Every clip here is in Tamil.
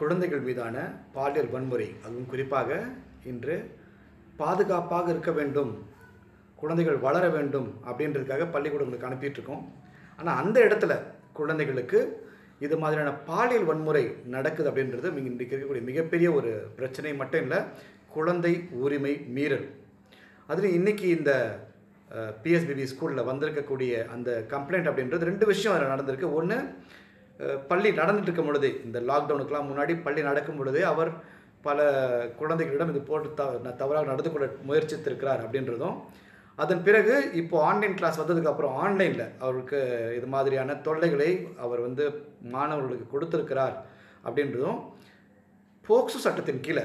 குழந்தைகள் மீதான பாலியல் வன்முறை அதுவும் குறிப்பாக இன்று பாதுகாப்பாக இருக்க வேண்டும் குழந்தைகள் வளர வேண்டும் அப்படின்றதுக்காக பள்ளிக்கூடங்களுக்கு அனுப்பிட்டு இருக்கோம் ஆனால் அந்த இடத்துல குழந்தைகளுக்கு இது மாதிரியான பாலியல் வன்முறை நடக்குது அப்படின்றது மிக- இன்றைக்கு இருக்கக்கூடிய மிகப்பெரிய ஒரு பிரச்சனை மட்டும் இல்லை குழந்தை உரிமை மீறல் அதுலேயும் இன்னைக்கு இந்த பிஎஸ்பிபி ஸ்கூலில் வந்திருக்கக்கூடிய அந்த கம்ப்ளைண்ட் அப்படின்றது ரெண்டு விஷயம் அதில் நடந்திருக்கு ஒன்று பள்ளி நடந்துட்டு இருக்கும் பொழுதே இந்த லாக்டவுனுக்கெலாம் முன்னாடி பள்ளி நடக்கும் பொழுதே அவர் பல குழந்தைகளிடம் இது போட்டு த ந- தவறாக நடந்து கொள்ள முயற்சித்திருக்கிறார் அப்படின்றதும் அதன் பிறகு இப்போ ஆன்லைன் கிளாஸ் வந்ததுக்கப்புறம் ஆன்லைனில் அவருக்கு இது மாதிரியான தொல்லைகளை அவர் வந்து மாணவர்களுக்கு கொடுத்திருக்கிறார் அப்படின்றதும் போக்சோ சட்டத்தின் கீழே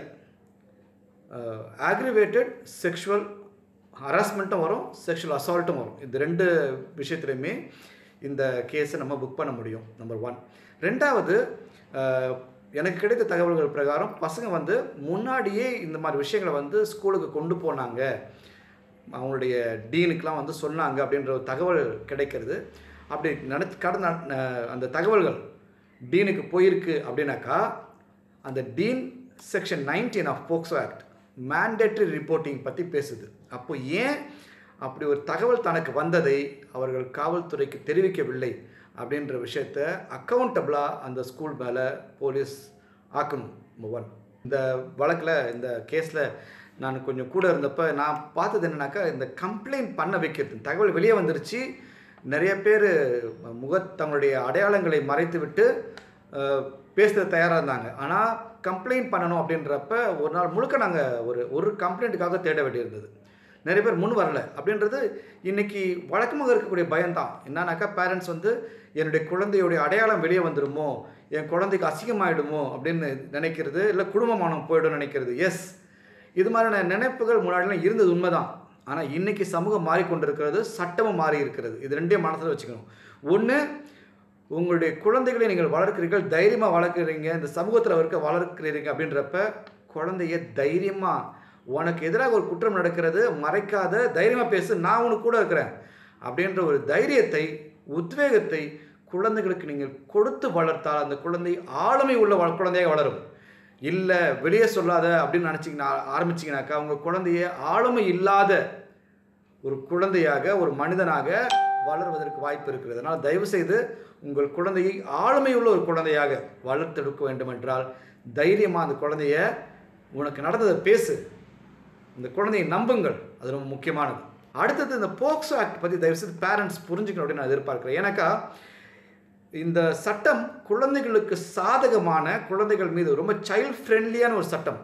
ஆக்ரிவேட்டட் செக்ஷுவல் ஹராஸ்மெண்ட்டும் வரும் செக்ஷுவல் அசால்ட்டும் வரும் இந்த ரெண்டு விஷயத்துலையுமே இந்த கேஸை நம்ம புக் பண்ண முடியும் நம்பர் ஒன் ரெண்டாவது அஹ், எனக்கு கிடைத்த தகவல்கள் பிரகாரம் பசங்க வந்து முன்னாடியே இந்த மாதிரி விஷயங்களை வந்து ஸ்கூலுக்கு கொண்டு போனாங்க அவங்களுடைய டீனுக்கெலாம் வந்து சொன்னாங்க அப்படின்ற ஒரு தகவல் கிடைக்கிறது அப்படி நினச்சி கடந்த அஹ், அந்த தகவல்கள் டீனுக்கு போயிருக்கு அப்படின்னாக்கா அந்த dean section nineteen of POCSO act mandatory reporting பற்றி பேசுது அப்போ ஏன் அப்படி ஒரு தகவல் தனக்கு வந்ததை அவர்கள் காவல்துறைக்கு தெரிவிக்கவில்லை அப்படின்ற விஷயத்த அக்கௌண்டபிளாக அந்த ஸ்கூல் மேலே போலீஸ் ஆக்கணும் number ஒன் இந்த வழக்கில் இந்த கேஸில் நான் கொஞ்சம் கூட இருந்தப்போ நான் பார்த்தது என்னன்னாக்கா இந்த கம்ப்ளைண்ட் பண்ண வைக்கிறது தகவல் வெளியே வந்துருச்சு நிறைய பேர் முக தங்களுடைய அடையாளங்களை மறைத்து விட்டு அஹ், பேசுறது தயாராக இருந்தாங்க ஆனால் கம்ப்ளைண்ட் பண்ணணும் அப்படின்றப்ப ஒரு நாள் முழுக்க நாங்கள் ஒரு ஒரு கம்ப்ளைண்ட்டுக்காக தேட வேண்டியிருந்தது நிறைய பேர் முன் வரல அப்படின்றது இன்னைக்கு வழக்கமாக இருக்கக்கூடிய பயம்தான் என்னன்னாக்கா பேரண்ட்ஸ் வந்து என்னுடைய குழந்தையுடைய அடையாளம் வெளியே வந்துடுமோ என் குழந்தைக்கு அசிங்கமாயிடுமோ அப்படின்னு நினைக்கிறது இல்லை குடும்பமானம் போயிடும் நினைக்கிறது எஸ் இது மாதிரியான நினைப்புகள் முன்னாடிலாம் இருந்தது உண்மைதான் ஆனால் இன்னைக்கு சமூகம் மாறிக்கொண்டிருக்கிறது சட்டமும் மாறி இருக்கிறது இது ரெண்டையும் மனசில் வச்சுக்கணும் ஒன்று உங்களுடைய குழந்தைகளை நீங்கள் வளர்க்கிறீர்கள் தைரியமாக வளர்க்குறீங்க இந்த சமூகத்தில் இருக்க வளர்க்கிறீங்க அப்படின்றப்ப குழந்தைய தைரியமாக உனக்கு எதிராக ஒரு குற்றம் நடக்கிறது மறைக்காத தைரியமாக பேசு நான் உனக்கு கூட இருக்கிறேன் அப்படின்ற ஒரு தைரியத்தை உத்வேகத்தை குழந்தைகளுக்கு நீங்கள் கொடுத்து வளர்த்தால் அந்த குழந்தை ஆளுமை உள்ள வள- குழந்தையாக வளரும் இல்லை வெளியே சொல்லாத அப்படின்னு நினச்சிங்கன்னா ஆரம்பிச்சிங்கனாக்கா உங்கள் குழந்தைய ஆளுமை இல்லாத ஒரு குழந்தையாக ஒரு மனிதனாக வளர்வதற்கு வாய்ப்பு இருக்கிறது அதனால் தயவு செய்து உங்கள் குழந்தையை ஆளுமையுள்ள ஒரு குழந்தையாக வளர்த்தெடுக்க வேண்டும் என்றால் தைரியமாக அந்த குழந்தைய உனக்கு நடந்ததை பேசு இந்த குழந்தையை நம்புங்கள் அது ரொம்ப முக்கியமானது அடுத்தது இந்த போக்சோ ஆக்ட் பற்றி தயவு செய்து பேரண்ட்ஸ் புரிஞ்சுக்கணும் அப்படின்னு நான் எதிர்பார்க்கிறேன் ஏன்னாக்கா இந்த சட்டம் குழந்தைகளுக்கு சாதகமான குழந்தைகள் மீது ரொம்ப சைல்ட் ஃப்ரெண்ட்லியான ஒரு சட்டம்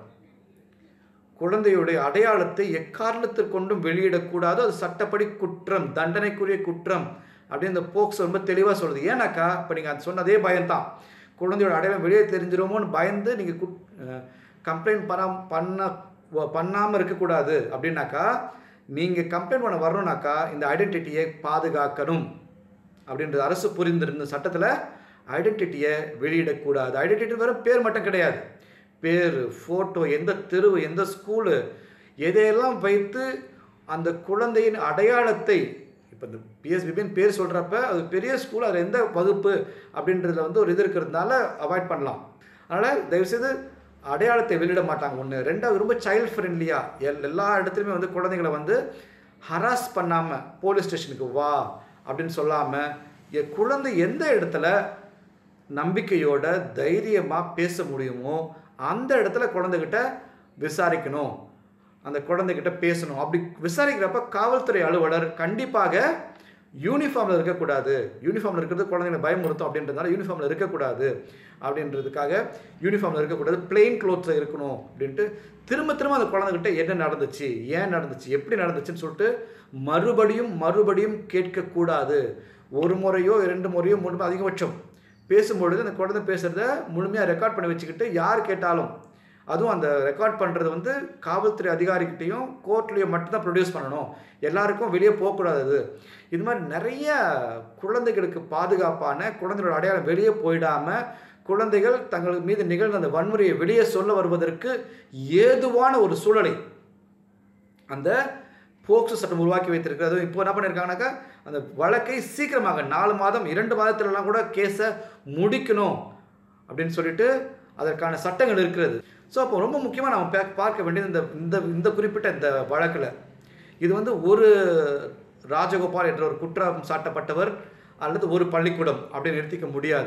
குழந்தையுடைய அடையாளத்தை எக்காரணத்திற்கு கொண்டும் வெளியிடக்கூடாது அது சட்டப்படி குற்றம் தண்டனைக்குரிய குற்றம் அப்படின்னு இந்த போக்ஸ் ரொம்ப தெளிவாக சொல்லுது ஏன்னாக்கா இப்போ நீங்கள் அது சொன்ன அதே பயம்தான் குழந்தையோட அடையாளம் வெளியே தெரிஞ்சிருமோன்னு பயந்து நீங்கள் குட் கம்ப்ளைண்ட் பண்ண பண்ண பண்ணாமல் இருக்கக்கூடாது அப்படின்னாக்கா நீங்கள் கம்ப்ளைண்ட் பண்ண வரணும்னாக்கா இந்த ஐடென்டிட்டியை பாதுகாக்கணும் அப்படின்றது அரசு புரிந்திருந்த சட்டத்தில் ஐடென்டிட்டியை வெளியிடக்கூடாது ஐடென்டிட்டி வெறும் பேர் மட்டும் கிடையாது பேர் ஃபோட்டோ எந்த தெரு எந்த ஸ்கூலு எதையெல்லாம் வைத்து அந்த குழந்தையின் அடையாளத்தை இப்போ இந்த பிஎஸ்பிபின்னு பேர் சொல்கிறப்ப அது பெரிய ஸ்கூல் அதில் எந்த வகுப்பு அப்படின்றதுல வந்து ஒரு இது இருக்கிறதுனால அவாய்ட் பண்ணலாம் அதனால் தயவுசெய்து அடையாளத்தை வெளியிட மாட்டாங்க ஒன்று ரெண்டாவது ரொம்ப சைல்ட் ஃப்ரெண்ட்லியாக எல் எல்லா இடத்துலையுமே வந்து குழந்தைங்களை வந்து ஹராஸ் பண்ணாமல் போலீஸ் ஸ்டேஷனுக்கு வா அப்படின்னு சொல்லாமல் என் குழந்தை எந்த இடத்துல நம்பிக்கையோட தைரியமாக பேச முடியுமோ அந்த இடத்துல குழந்தைகிட்ட விசாரிக்கணும் அந்த குழந்தைகிட்ட பேசணும் அப்படி விசாரிக்கிறப்ப காவல்துறை அலுவலர் கண்டிப்பாக யூனிஃபார்மில் இருக்கக்கூடாது யூனிஃபார்மில் இருக்கிறது குழந்தைங்களை பயமுறுத்தும் அப்படின்றதுனால யூனிஃபார்மில் இருக்கக்கூடாது அப்படின்றதுக்காக யூனிஃபார்மில் இருக்கக்கூடாது பிளெயின் க்ளோத்ஸில் இருக்கணும் அப்படின்ட்டு திரும்ப திரும்ப அந்த குழந்தைகிட்ட என்ன நடந்துச்சு ஏன் நடந்துச்சு எப்படி நடந்துச்சுன்னு சொல்லிட்டு மறுபடியும் மறுபடியும் கேட்கக்கூடாது ஒரு முறையோ இரண்டு முறையோ மூணு முறை அதிகபட்சம் பேசும்பொழுது அந்த குழந்தை பேசுகிறத முழுமையாக ரெக்கார்ட் பண்ணி வச்சுக்கிட்டு யார் கேட்டாலும் அதுவும் அந்த ரெக்கார்ட் பண்ணுறது வந்து காவல்துறை அதிகாரிகிட்டையும் கோர்ட்லேயும் மட்டும்தான் ப்ரொடியூஸ் பண்ணணும் எல்லாருக்கும் வெளியே போகக்கூடாது அது இது மாதிரி நிறைய குழந்தைகளுக்கு பாதுகாப்பான குழந்தைகளோட அடையாளம் வெளியே போயிடாமல் குழந்தைகள் தங்கள் மீது நிகழ்ந்த அந்த வன்முறையை வெளியே சொல்ல வருவதற்கு ஏதுவான ஒரு சூழலை அந்த போக்சோ சட்டம் உருவாக்கி வைத்திருக்கிறது இப்போ என்ன பண்ணியிருக்காங்கனாக்கா அந்த வழக்கை சீக்கிரமாக நாலு மாதம் இரண்டு மாதத்துலலாம் கூட கேஸை முடிக்கணும் அப்படின்னு சொல்லிட்டு அதற்கான சட்டங்கள் இருக்கிறது ஸோ அப்போ ரொம்ப முக்கியமாக நம்ம பே- பார்க்க வேண்டியது இந்த இந்த இந்த குறிப்பிட்ட இந்த வழக்கில் இது வந்து ஒரு ராஜகோபால் என்ற ஒரு குற்றம் சாட்டப்பட்டவர் அல்லது ஒரு பள்ளிக்கூடம் அப்படின்னு நிறுத்திக்க முடியாது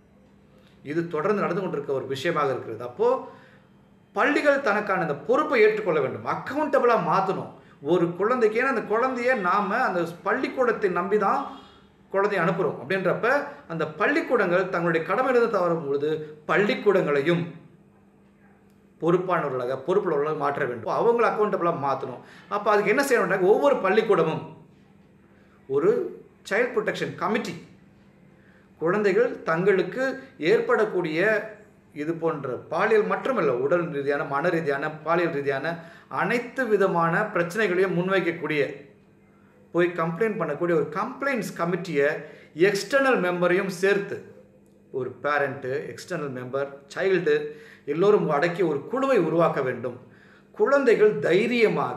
இது தொடர்ந்து நடந்து கொண்டிருக்க ஒரு விஷயமாக இருக்கிறது அப்போது பள்ளிகள் தனக்கான அந்த பொறுப்பை ஏற்றுக்கொள்ள வேண்டும் அக்கௌண்டபிளாக மாற்றணும் ஒரு குழந்தைக்கு ஏன்னா அந்த குழந்தைய நாம் அந்த பள்ளிக்கூடத்தை நம்பி தான் குழந்தைய அனுப்புகிறோம் அப்படின்றப்ப அந்த பள்ளிக்கூடங்கள் தங்களுடைய கடமையிலிருந்து தவறும் பொழுது பள்ளிக்கூடங்களையும் பொறுப்பானவர்களாக பொறுப்புள்ளவர்களாக மாற்ற வேண்டும் அவங்கள அக்கௌண்டபிளாக மாற்றணும் அப்போ அதுக்கு என்ன செய்யணும்னா ஒவ்வொரு பள்ளிக்கூடமும் ஒரு சைல்ட் ப்ரொடெக்ஷன் கமிட்டி குழந்தைகள் தங்களுக்கு ஏற்படக்கூடிய இது போன்ற பாலியல் மட்டுமல்ல உடல் ரீதியான மன ரீதியான பாலியல் ரீதியான அனைத்து விதமான பிரச்சனைகளையும் முன்வைக்கக்கூடிய போய் கம்ப்ளைண்ட் பண்ணக்கூடிய ஒரு கம்ப்ளைண்ட்ஸ் கமிட்டியை எக்ஸ்டர்னல் மெம்பரையும் சேர்த்து ஒரு பேரண்ட்டு எக்ஸ்டர்னல் மெம்பர் சைல்டு எல்லோரும் அடக்கி ஒரு குழுவை உருவாக்க வேண்டும் குழந்தைகள் தைரியமாக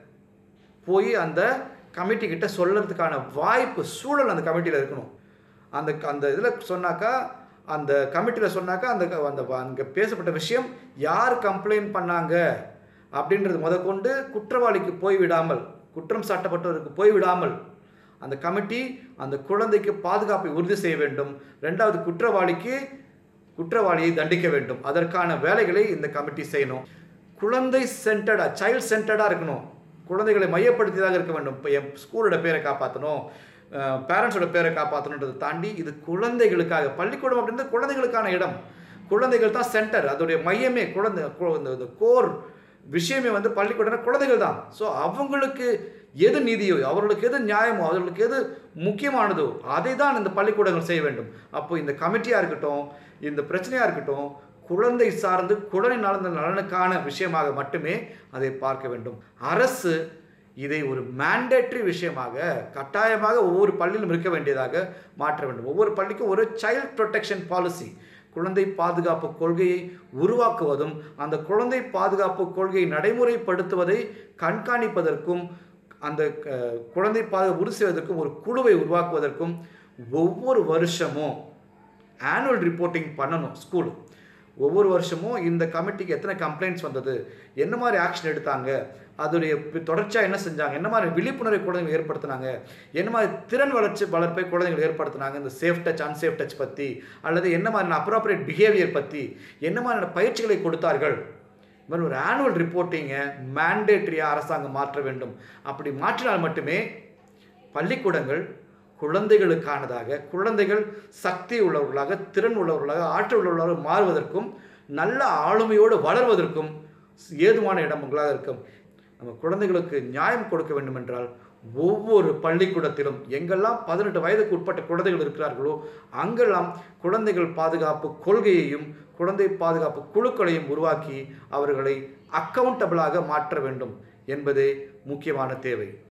போய் அந்த கமிட்டி கிட்ட சொல்கிறதுக்கான வாய்ப்பு சூழல் அந்த கமிட்டியில் இருக்கணும் அந்த அந்த இதில் சொன்னாக்கா அந்த கமிட்டியில் சொன்னாக்கா அந்த அந்த அங்கே பேசப்பட்ட விஷயம் யார் கம்ப்ளைண்ட் பண்ணாங்க அப்படின்றது முதற்கொண்டு குற்றவாளிக்கு போய் விடாமல் குற்றம் சாட்டப்பட்டவருக்கு போய் விடாமல் அந்த கமிட்டி அந்த குழந்தைக்கு பாதுகாப்பை உறுதி செய்ய வேண்டும் ரெண்டாவது குற்றவாளிக்கு குற்றவாளியை தண்டிக்க வேண்டும் அதற்கான வேலைகளை இந்த கமிட்டி செய்யணும் குழந்தை சென்டர்டாக சைல்ட் சென்டர்டாக இருக்கணும் குழந்தைகளை மையப்படுத்தியதாக இருக்க வேண்டும் இப்போ என் ஸ்கூலோட பேரை காப்பாற்றணும் பேரண்ட்ஸோட பேரை காப்பாற்றணுன்றதை தாண்டி இது குழந்தைகளுக்காக பள்ளிக்கூடம் அப்படின்றது குழந்தைகளுக்கான இடம் குழந்தைகள் தான் சென்டர் அதோடைய மையமே குழந்தை கு- இந்த- இந்த கோர் விஷயமே வந்து பள்ளிக்கூடம் குழந்தைகள் தான் ஸோ அவங்களுக்கு எது நீதியோ அவர்களுக்கு எது நியாயமோ அவர்களுக்கு எது முக்கியமானதோ அதை தான் இந்த பள்ளிக்கூடங்கள் செய்ய வேண்டும் அப்போ இந்த கமிட்டியாக இருக்கட்டும் இந்த பிரச்சனையாக இருக்கட்டும் குழந்தை சார்ந்து குழந்தை நலந்த நலனுக்கான விஷயமாக மட்டுமே அதை பார்க்க வேண்டும் அரசு இதை ஒரு மேண்டேட்ரி விஷயமாக கட்டாயமாக ஒவ்வொரு பள்ளியிலும் இருக்க வேண்டியதாக மாற்ற வேண்டும் ஒவ்வொரு பள்ளிக்கும் ஒரு சைல்ட் ப்ரொடெக்ஷன் பாலிசி குழந்தை பாதுகாப்பு கொள்கையை உருவாக்குவதும் அந்த குழந்தை பாதுகாப்பு கொள்கையை நடைமுறைப்படுத்துவதை கண்காணிப்பதற்கும் அந்த அஹ், குழந்தை பாதுகாப்பு உறுதி செய்வதற்கும் ஒரு குழுவை உருவாக்குவதற்கும் ஒவ்வொரு வருஷமும் ஆனுவல் ரிப்போர்ட்டிங் பண்ணணும் ஸ்கூல் ஒவ்வொரு வருஷமும் இந்த கமிட்டிக்கு எத்தனை கம்ப்ளைண்ட்ஸ் வந்தது என்ன மாதிரி ஆக்ஷன் எடுத்தாங்க அதோடைய பி- தொடர்ச்சியாக என்ன செஞ்சாங்க என்ன மாதிரி விழிப்புணர்வை குழந்தைகள் ஏற்படுத்தினாங்க என்ன மாதிரி திறன் வளர்ச்சி வளர்ப்பை குழந்தைகள் ஏற்படுத்தினாங்க இந்த சேஃப் டச் அன்சேஃப் டச் பற்றி அல்லது என்ன மாதிரியான அப்ராப்ரியேட் பிஹேவியர் பற்றி என்ன மாதிரியான பயிற்சிகளை கொடுத்தார்கள் இது மாதிரி ஒரு ஆனுவல் ரிப்போர்ட்டிங்கை மேண்டேட்ரியாக அரசாங்கம் மாற்ற வேண்டும் அப்படி மாற்றினால் மட்டுமே பள்ளிக்கூடங்கள் குழந்தைகளுக்கானதாக குழந்தைகள் சக்தி உள்ளவர்களாக திறன் உள்ளவர்களாக ஆற்றல் உள்ளவர்களாக மாறுவதற்கும் நல்ல ஆளுமையோடு வளர்வதற்கும் ஏதுவான இடங்களாக இருக்கும் நம்ம குழந்தைகளுக்கு நியாயம் கொடுக்க வேண்டும் என்றால் ஒவ்வொரு பள்ளிக்கூடத்திலும் எங்கெல்லாம் பதினெட்டு வயதுக்கு உட்பட்ட குழந்தைகள் இருக்கிறார்களோ அங்கெல்லாம் குழந்தைகள் பாதுகாப்பு கொள்கையையும் குழந்தை பாதுகாப்பு குழுக்களையும் உருவாக்கி அவர்களை அக்கவுண்டபிளாக மாற்ற வேண்டும் என்பதே முக்கியமான தேவை